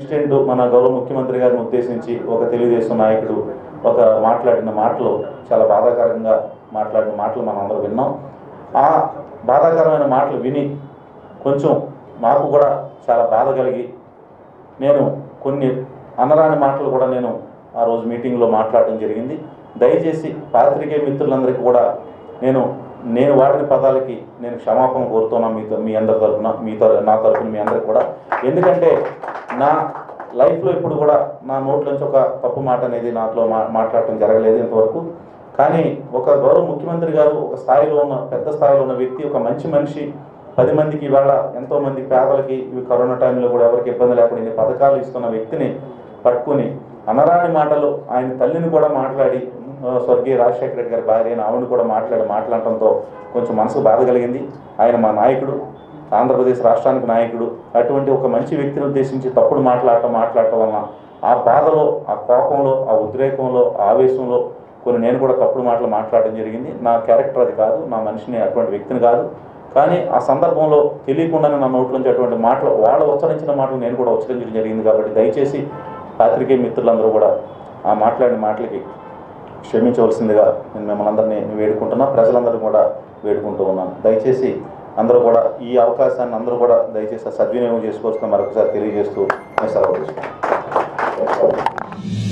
incident మన గౌరవ ముఖ్యమంత్రి గారిని ఉద్దేశించి ఒక తెలుగుదేశం నాయకుడు ఒక మాట్లాడిన మాటలు చాలా బాధాకరంగా మాట్లాడిన మాటలు మనం అందరూ విన్నాం ఆ బాధాకరమైన మాటలు విని కొంచెం నాకు కూడా చాలా బాధ కలిగి నేను కొన్ని అనరాని మాటలు కూడా నేను ఆ రోజు మీటింగ్లో మాట్లాడడం జరిగింది దయచేసి పాత్రికేయ మిత్రులందరికీ కూడా నేను నేను వాడిన పదాలకి నేను క్షమాపణ కోరుతున్నా మీతో మీ అందరి తరఫున మీతో నా తరఫున మీ అందరికి కూడా ఎందుకంటే నా లైఫ్లో ఇప్పుడు కూడా నా నోట్లోంచి ఒక తప్పు మాట అనేది నాతో మా మాట్లాడటం జరగలేదు ఇంతవరకు కానీ ఒక గౌరవ ముఖ్యమంత్రి గారు ఒక స్థాయిలో ఉన్న పెద్ద స్థాయిలో ఉన్న వ్యక్తి ఒక మంచి మనిషి పది మందికి ఇవాళ ఎంతో మంది పేదలకి ఇవి కరోనా టైంలో కూడా ఎవరికి ఇబ్బంది లేకుండా ఇన్ని పథకాలు ఇస్తున్న వ్యక్తిని పట్టుకుని అనరాని మాటలు ఆయన తల్లిని కూడా మాట్లాడి ఆ, స్వర్గీయ రాజశేఖర రెడ్డి గారి భార్య అయిన ఆవిడని కూడా మాట్లాడి మాట్లాడటంతో కొంచెం మనసు బాధ కలిగింది ఆయన మా నాయకుడు ఆంధ్రప్రదేశ్ రాష్ట్రానికి నాయకుడు అటువంటి ఒక మంచి వ్యక్తిని ఉద్దేశించి తప్పుడు మాట్లాడటం మాట్లాడటం వలన ఆ బాధలో ఆ కోపంలో ఆ ఉద్రేకంలో ఆ ఆవేశంలో కొన్ని నేను కూడా తప్పుడు మాటలు మాట్లాడడం జరిగింది నా క్యారెక్టర్ అది కాదు నా మనిషిని అటువంటి వ్యక్తిని కాదు కానీ ఆ సందర్భంలో తెలియకుండానే నా నోట్లోంచి అటువంటి మాటలు వాళ్ళు ఉచ్చరించిన మాటలు నేను కూడా ఉచ్చరించడం జరిగింది కాబట్టి దయచేసి పాత్రికేయ మిత్రులందరూ కూడా ఆ మాట్లాడిన మాటలకి క్షమించవలసిందిగా నేను మిమ్మల్ని అందరినీ వేడుకుంటున్నా ప్రజలందరూ కూడా వేడుకుంటూ ఉన్నాను దయచేసి అందరూ కూడా ఈ అవకాశాన్ని అందరూ కూడా దయచేసి సద్వినియోగం చేసుకోవాల్సిన మరొకసారి తెలియజేస్తూ నేను సెలవు తీసుకుంటాను